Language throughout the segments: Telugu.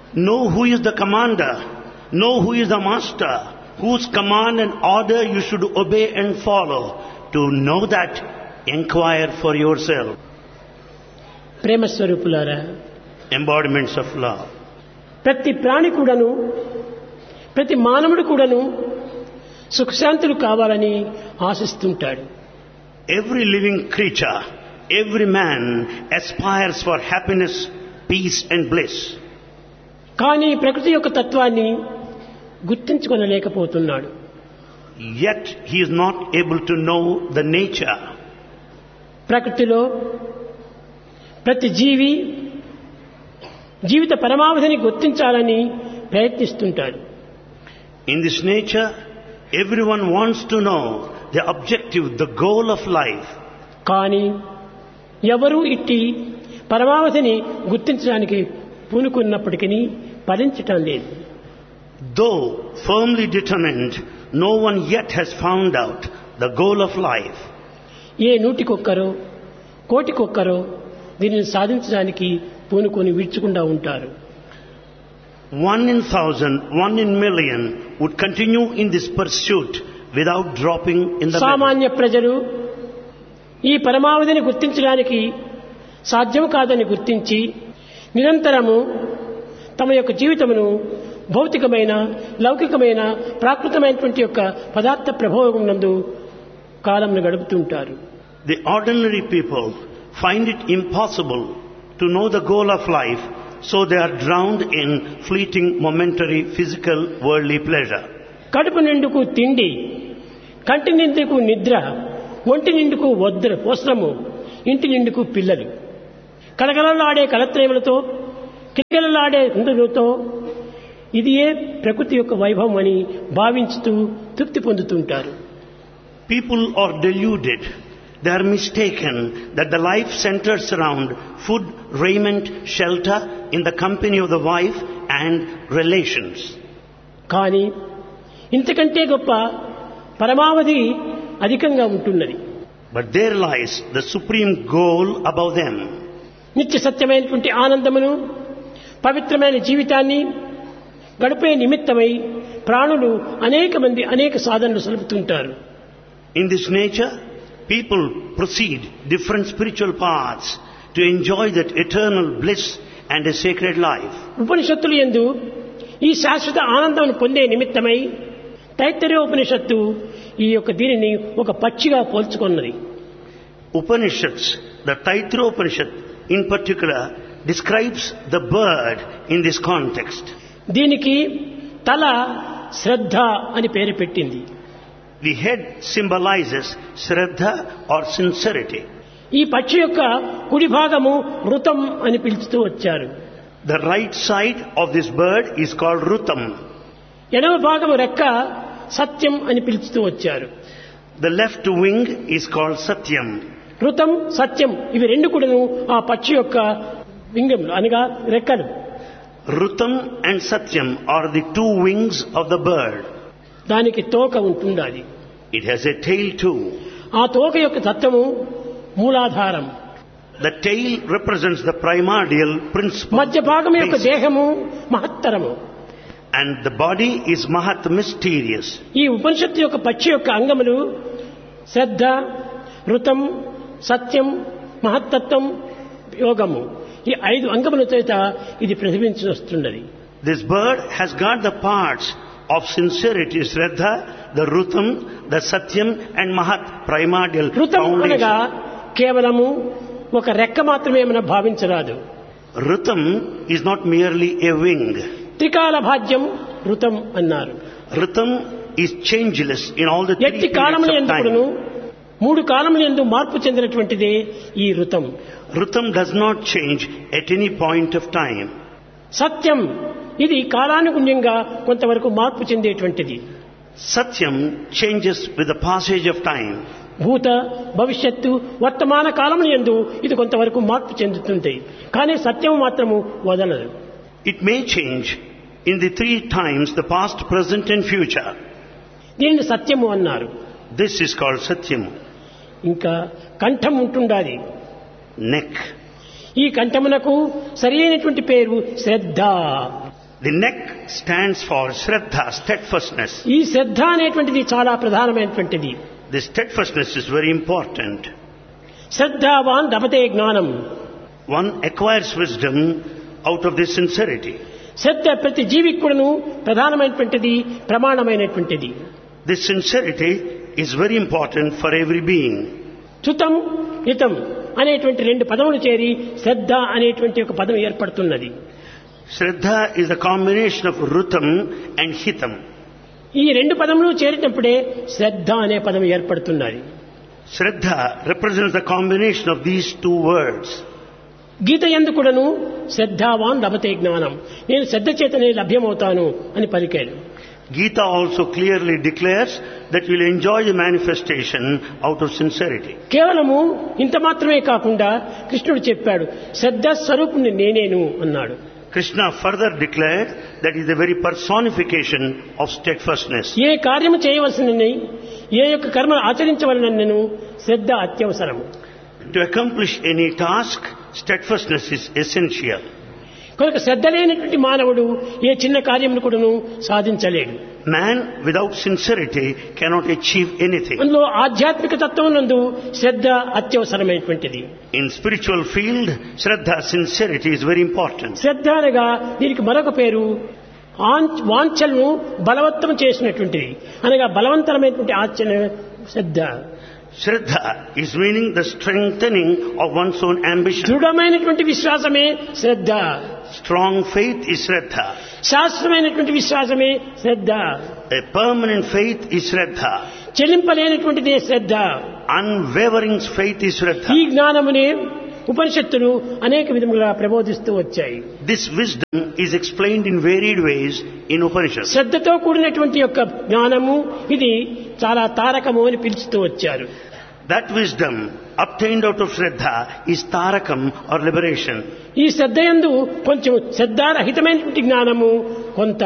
Know who is the commander. Know who is the master. Whose command and order you should obey and follow. To know that, inquire for yourself. ప్రేమ స్వరూపులారా Embodiments of love. ప్రతి ప్రాణి కూడాను ప్రతి మానవుడు కూడాను సుఖశాంతులు కావాలని ఆశిస్తుంటాడు Every living creature, every man aspires for happiness, peace and bliss. కానీ ప్రకృతి యొక్క తత్వాన్ని గుర్తించుకొనలేకపోతున్నాడు Yet he is not able to know the nature. ప్రకృతిలో ప్రతి జీవి జీవిత పరమావధిని గుర్తించాలని ప్రయత్నిస్తుంటాడు In this nature, everyone wants to know the objective, the goal of life. కానీ ఎవరూ ఇట్టి పరమావధిని గుర్తించడానికి పూనుకున్నప్పటికీ ఫలించటం లేదు Though firmly determined, no one yet has found out the goal of life. ఏ నూటికొక్కరో కోటికొక్కరో దీనిని సాధించడానికి పూనుకొని విడుచకుండా ఉంటారు One in thousand, one in million would continue in this pursuit without dropping in the middle. సామాన్య ప్రజలు ఈ పరమావధిని గుర్తించడానికి సాధ్యం కాదని గుర్తించి నిరంతరము తమ యొక్క జీవితమును భౌతికమైన లౌకికమైన ప్రాకృతమైనటువంటి యొక్క పదార్థ ప్రభావం నందు కాలంను గడుపుతుంటారు The ordinary people find it impossible to know the goal of life, so they are drowned in fleeting, momentary, physical, worldly pleasure. కడుపు నిండుకు తిండి కంటి నిండుకు నిద్ర ఒంటి నిండుకు వద్ర వస్త్రము ఇంటి నిండుకు పిల్లలు కలకలలాడే కలత్రేములతో కిలకిలలాడే ఇంద్రులతో ఇది ఏ ప్రకృతి యొక్క వైభవం అని భావించుతూ తృప్తి పొందుతుంటారు People are deluded. They are mistaken that the life centers around food, raiment, shelter, in the company of the wife and relations. కానీ ఇంతకంటే గొప్ప పరమావధి అధికంగా ఉంటున్నది But there lies the supreme goal above them. నిత్య సత్యమైనటువంటి ఆనందమును పవిత్రమైన జీవితాన్ని గడిపే నిమిత్తమై ప్రాణులు అనేక మంది అనేక సాధనలు సలుపుతుంటారు In this nature, people proceed different spiritual paths to enjoy that eternal bliss and a sacred life. ఉపనిషత్తులు ఎందు ఈ శాశ్వత ఆనందం పొందే నిమిత్తమై తైత్తరీయ ఉపనిషత్తు ఈ యొక్క దీనిని ఒక పక్షిగా పోల్చుకున్నది Upanishads, the Taitra Upanishad in particular, describes the bird in this context. దీనికి తల శ్రద్ధ అని పేరు పెట్టింది The head symbolizes Shraddha or sincerity. ఈ పక్షి యొక్క కుడి భాగము ఋతం అని పిలుస్తూ వచ్చారు The right side of this bird is called Rutam. ఎడమ భాగము రెక్క సత్యం అని పిలుస్తూ వచ్చారు The left wing is called Satyam. ఋతం సత్యం ఇవి రెండు కూడాను ఆ పక్షి యొక్క వింగములు అనగా రెక్కలు Rutam and Satyam are the two wings of the bird. దానికి తోక ఉంటుండాలి It has a tail too. ఆ తోక యొక్క తత్వము మూలాధారం The tail represents the primordial principle. మధ్య భాగం యొక్క basic. దేహము మహత్తరము And the body is Mahat mysterious. ఈ ఉపనిషత్తు యొక్క పక్షి యొక్క అంగములు శ్రద్ధ ఋతం సత్యం మహత్తత్వం యోగము ఈ ఐదు అంగముల చేత ఇది ప్రతిబించి వస్తున్నది This bird has got the parts of sincerity, Shraddha, the Rutam, the Satyam and Mahat, primordial ఋతం అనగా foundation. కేవలము ఒక రెక్క మాత్రమే మనం భావించరాదు Rutam is not merely a wing. త్రికాల భాగ్యం ఋతం అన్నారు Rutam is changeless in all the three ఎట్టి periods కాలముల of ఎందుకును time. మూడు కాలముల ఎందు మార్పు చెందినటువంటిదే ఈ ఋతం Rutam does not change at any point of time. సత్యం ఇది కాలానుగుణ్యంగా కొంతవరకు మార్పు చెందేటువంటిది Satyam changes with the passage of time. భూత భవిష్యత్తు వర్తమాన కాలముల ఎందు ఇది కొంతవరకు మార్పు చెందుతుంది కానీ సత్యం మాత్రము వదలదు It may change in the three times, the past, present and future. దీనిని సత్యము అన్నారు This is called Satyam. ఇంకా కంఠం ఉంటుండాలి Neck. ఈ కంఠమునకు సరి అయినటువంటి పేరు శ్రద్ధ The neck stands for Shraddha, steadfastness. ఈ శ్రద్ధ అనేటువంటిది చాలా ప్రధానమైనటువంటిది The steadfastness is very important. శ్రద్ధావాన్ లభతే జ్ఞానం One acquires wisdom out of this sincerity. శ్రద్ధ ప్రతి జీవికి కూడాను ప్రధానమైనటువంటిది ప్రమాణమైనటువంటిది This sincerity is very important for every being. శృతం హితం అనేటువంటి రెండు పదములు చేరి శ్రద్ధ అనేటువంటి ఒక పదం ఏర్పడుతున్నది Shraddha is a combination of Rutam and Hitam. ఈ రెండు పదములు చేరినప్పుడే శ్రద్ధ అనే పదం ఏర్పడుతున్నది Shraddha represents the combination of these two words. గీత ఎందు కూడాను శ్రద్ధావాన్ లభతే జ్ఞానం నేను శ్రద్ధ చేతనే లభ్యమవుతాను అని పలికాడు Gita also clearly declares that you will enjoy the manifestation out of sincerity. కేవలము ఇంత మాత్రమే కాకుండా కృష్ణుడు చెప్పాడు శ్రద్ధ స్వరూపుని నేనేను అన్నాడు Krishna further declared that is the very personification of steadfastness. ఏ కార్యము చేయవలసినని ఏ యొక్క కర్మను ఆచరించవలనను శ్రద్ధ అత్యవసరము To accomplish any task, steadfastness is essential. కనుక శ్రద్ధ లేనటువంటి మానవుడు ఏ చిన్న కార్యమును కూడాను సాధించలేడు Man without sincerity cannot achieve anything. అందులో ఆధ్యాత్మిక తత్వం నందు శ్రద్ధ అత్యవసరమైనటువంటిది In spiritual field, Shraddha, sincerity is very important. శ్రద్ధ అనగా దీనికి మరొక పేరు ఆంచ్- వాంఛలను బలవత్తం చేసినటువంటిది అనగా బలవంతరమైనటువంటి ఆచరణ శ్రద్ధ Shraddha is meaning the strengthening of one's own ambition. దృఢమైనటువంటి విశ్వాసమే శ్రద్ధ Strong faith is Shraddha. శాస్త్రమైనటువంటి విశ్వాసమే శ్రద్ధ A permanent faith is Shraddha. చెల్లింపలేనటువంటిదే Shraddha Unwavering faith is ఈ Shraddha. జ్ఞానమునే ఉపనిషత్తులు అనేక విధములుగా ప్రబోధిస్తూ వచ్చాయి This wisdom is explained in varied ways in Upanishads. శ్రద్ధతో కూడినటువంటి యొక్క జ్ఞానము ఇది చాలా తారకము అని పిలుస్తూ వచ్చారు That wisdom obtained out of Shraddha is Tarakam or liberation. ఈ శ్రద్ధ యందు కొంచెం శ్రద్ధారహితమైనటువంటి జ్ఞానము కొంత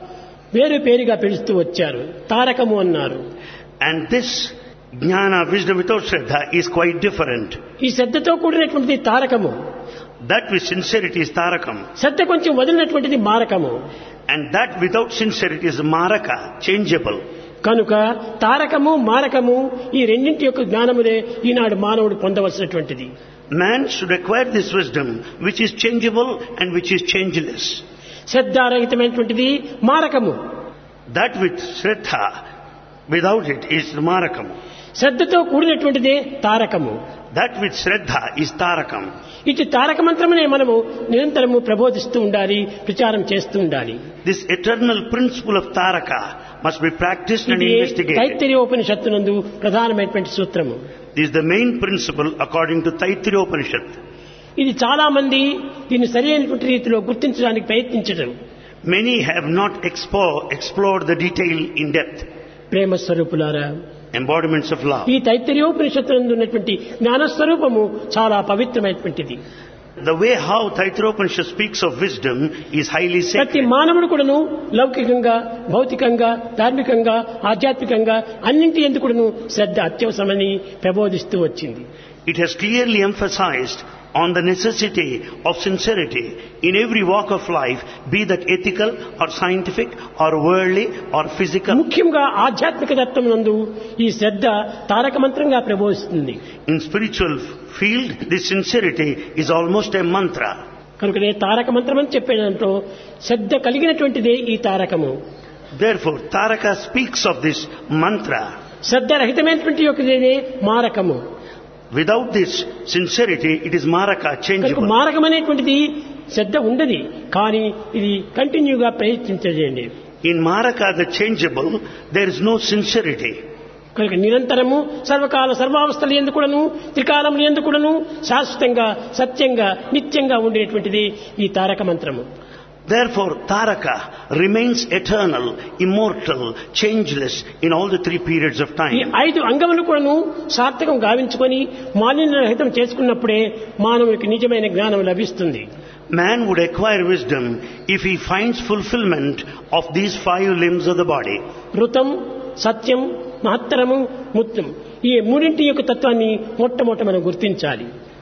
వేరు పేరుగా పిలుస్తూ వచ్చారు తారకము అన్నారు And this jnana, wisdom without Shraddha, is quite different. ఈ శ్రద్ధతో కూడినటువంటిది తారకము That with sincerity is Tarakam. శ్రద్ధ కొంచెం వదిలినటువంటిది మారకము And that without sincerity is Maraka, changeable. కనుక తారకము మారకము ఈ రెండింటి యొక్క జ్ఞానములే ఈనాడు మానవుడు పొందవలసినటువంటిది Man should acquire this wisdom which is changeable and which is changeless. శ్రద్ధారహితమైనటువంటిది మారకము That with Shraddha, without it is Marakam. శ్రద్ధతో కూడినటువంటిదే తారకము That with Shraddha is Tarakam. ఇటు తారక మంత్రమునే మనము నిరంతరము ప్రబోధిస్తూ ఉండాలి ప్రచారం చేస్తూ ఉండాలి This eternal principle of Taraka must be practiced and ఇది investigated. తైత్తరీయోపనిషత్తునందు ప్రధానమైనటువంటి సూత్రము This is the main principle according to Taittiriya Upanishad. ఇది చాలా మంది దీన్ని సరైనటువంటి రీతిలో గుర్తించడానికి ప్రయత్నించడం Many have not expo- explored the detail in depth, ప్రేమ స్వరూపులారా embodiments of love. ఈ తైత్తరీయోపనిషత్తునందు ఉన్నటువంటి జ్ఞానస్వరూపము చాలా పవిత్రమైనటువంటిది The way how Taittiriya Upanishad speaks of wisdom is highly ప్రతి sacred. మానవుడు కూడాను లౌకికంగా భౌతికంగా ధార్మికంగా ఆధ్యాత్మికంగా అన్నింటి ఎందుకును శ్రద్ధ అత్యవసరమని ప్రబోధిస్తూ వచ్చింది It has clearly emphasized on the necessity of sincerity in every walk of life, be that ethical or scientific or worldly or physical. ముఖ్యంగా ఆధ్యాత్మిక తత్వం నందు ఈ శ్రద్ధ తారక మంత్రంగా ప్రబోధిస్తుంది In spiritual field, this sincerity is almost a mantra. కనుకనే తారక మంత్రం అని చెప్పే దాంట్లో శ్రద్ధ కలిగినటువంటిదే ఈ తారకము Therefore, Taraka speaks of this mantra. Shraddha రహితమైనటువంటి యొక్కదేనే మారకము Without this sincerity, it is maraka, కనుక changeable. మారకం అనేటువంటిది శ్రద్ధ ఉండదు కానీ ఇది కంటిన్యూగా ప్రయత్నించండి In maraka, the changeable, there is no sincerity. కనుక నిరంతరము సర్వకాల సర్వావస్థలు ఎందుకుడను త్రికాలములు ఎందుకుడను శాశ్వతంగా సత్యంగా నిత్యంగా ఉండేటువంటిది ఈ తారక మంత్రము Therefore, Taraka remains eternal, immortal, changeless in all the three periods of ఈ time. ఐదు అంగములు కూడాను సార్థకం గావించుకొని మాలిన్య రహితం చేసుకున్నప్పుడే మానవునికి నిజమైన జ్ఞానం లభిస్తుంది Man would acquire wisdom if he finds fulfillment of these five limbs of the body. ఋతం సత్యం మహత్తరము ముత్యం ఈ మూడింటి యొక్క తత్వాన్ని మొట్టమొదట మనం గుర్తించాలి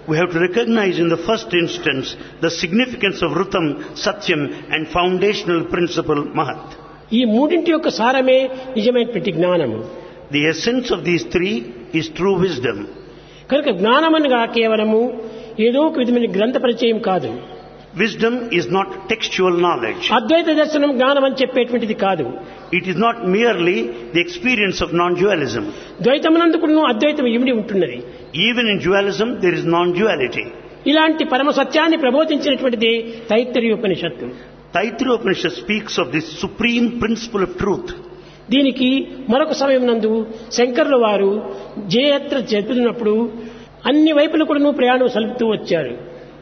We have to recognize in the first instance the significance of Rutam, Satyam and foundational principle Mahat. ఈ మూడింటి యొక్క సారమే నిజమైనటువంటి జ్ఞానము The essence of these three is true wisdom. కనుక జ్ఞానమనగా కేవలము ఏదో ఒక విధమైన గ్రంథ పరిచయం కాదు Wisdom is not textual knowledge. అద్వైత దర్శనం జ్ఞానం అని చెప్పేటువంటిది కాదు It is not merely the experience of non-dualism. ద్వైతమునందుకును అద్వైతం ఇమిడి ఉంటున్నది Even in dualism, there is non-duality. ఇలాంటి పరమ సత్యాన్ని ప్రబోధించినటువంటిది తైత్తరీయోపనిషత్తు Taittiriya Upanishad speaks of this supreme principle of truth. దీనికి మరొక సమయం నందు శంకరుల వారు జయయాత్ర జరుపుతున్నప్పుడు అన్ని వైపుల కూడా ప్రయాణం సలుపుతూ వచ్చారు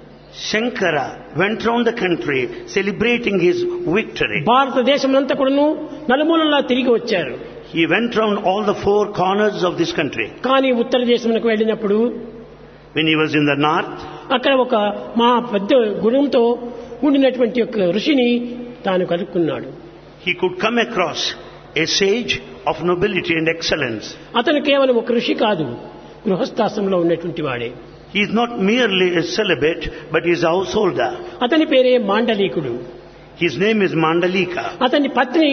Shankara went round the country celebrating his victory. భారతదేశం అంతా కూడాను నలుమూలలా తిరిగి వచ్చారు He went round all the four corners of this country. కానీ ఉత్తర దేశంకు వెళ్ళినప్పుడు When he was in the north, అక్కడ ఒక మా పెద్ద గుణంతో ఉండినటువంటి ఒక ఋషిని తాను కలుక్కున్నాడు he could come across a sage of nobility and excellence. అతను కేవలం ఒక ఋషి కాదు గృహస్థాశ్రమంలో ఉన్నటువంటి వాడే He is not merely a celibate, but he is a householder. అతని పేరే మాండలీకుడు His name is Mandalika. అతని పత్ని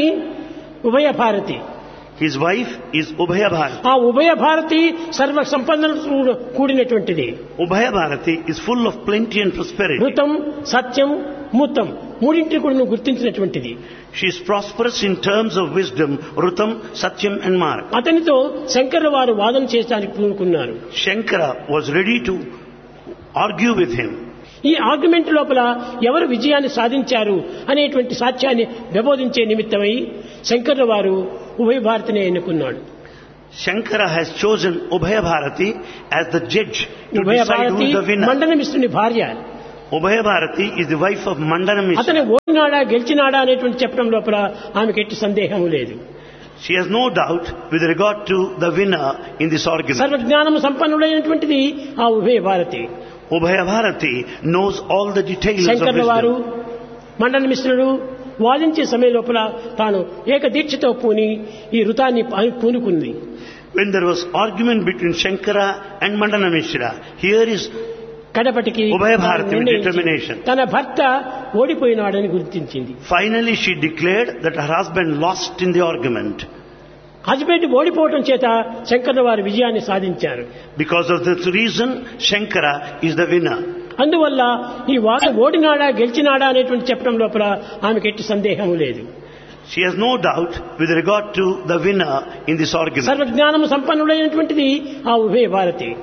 ఉభయ Bharati His wife is Ubhaya Bharati. ఆ ఉభయ భారతి సర్వ సంపన్నలతో కూడినటువంటిది Ubhaya Bharati is full of plenty and prosperity. మృతం సత్యం మూతం మూడింటిని కూడా నువ్వు గుర్తించినటువంటిది She is prosperous in terms of wisdom, Rutam, Satyam and Marg. అతనితో శంకర్ల వారు వాదన చేయడానికి పూనుకున్నారు Shankara was ready to argue with him. ఈ ఆర్గ్యుమెంట్ లోపల ఎవరు విజయాన్ని సాధించారు అనేటువంటి సాక్ష్యాన్ని ప్రబోధించే నిమిత్తమై శంకర్ల వారు ఉభయ భారతిని ఎన్నుకున్నాడు Shankara has chosen Ubhaya Bharati as the judge to ఉభయ decide who Bharati is the winner. మండనమిస్తుని భార్య Ubhaya Bharati is the wife of Mandana అతను Mishra. ఓడినాడా గెలిచినాడా అనేటువంటి చెప్పడం లోపల ఆమెకి ఎట్టి సందేహం లేదు She has no doubt with regard to the winner in this argument. సర్వజ్ఞానము సంపన్నుడైనటువంటిది ఆ ఉభయ Bharati Ubhaya Bharati knows all the details of శంకర్ల వారు wisdom. మండల మిశ్రుడు వాదించే సమయం లోపల తాను ఏకదీక్షతో పూని ఈ ఋతాన్ని పా- పూనుకుంది When there was argument between Shankara and Mandana Mishra, here is కడపటికి ఉభయ భారతి తాను నిర్ణయించి determination. తన భర్త ఓడిపోయినాడని గుర్తించింది finally she declared that her husband lost in the argument. Husband ఓడిపోవటం చేత శంకర్ల వారు విజయాన్ని సాధించారు Because of this reason, Shankara is the winner. అందువల్ల ఈ వాద ఓడినాడా గెలిచినాడా అనేటువంటి చెప్పడం లోపల ఆమెకి ఎట్టి సందేహం లేదు She has no doubt with regard to the winner in this argument. సర్వజ్ఞానము సంపన్నుడైనటువంటిది ఆ ఉభయ భారతి